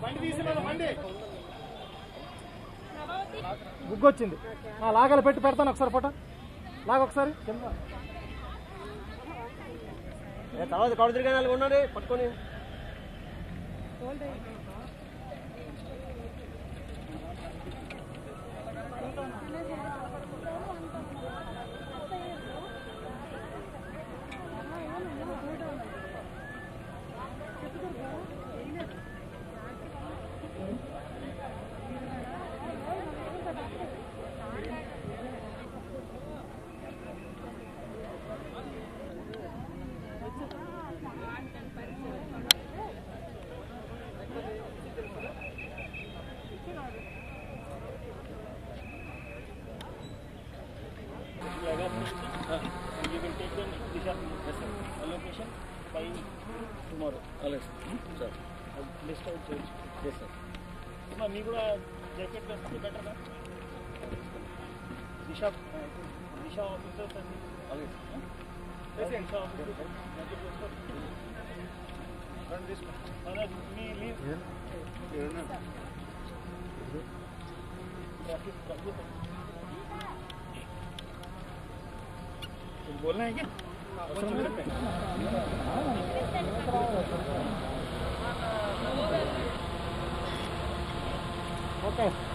బుగ్గు వచ్చింది ఆ, లాగాలి పెట్టి పెడతాను ఒకసారి ఫోటో లాగ ఒకసారి కింద ఏ, తర్వాత కౌడు తిరిగి నాలుగు ఉండండి పట్టుకొని you will take the Disha allocation by tomorrow. అలాగే sir List out change. Yes sir మా మీ కూడా జాకెట్ వేస్తే బెటర్ దా దిశ దిశ ఆఫీసర్స్ అండి అలాగే దిశ ఆఫీసర్ జాకెట్ వేసుకో రండి తీసుకో అలా మీ లీవ్ ट्रैफिक कंप्लीट कुछ बोलना है क्या ఓకే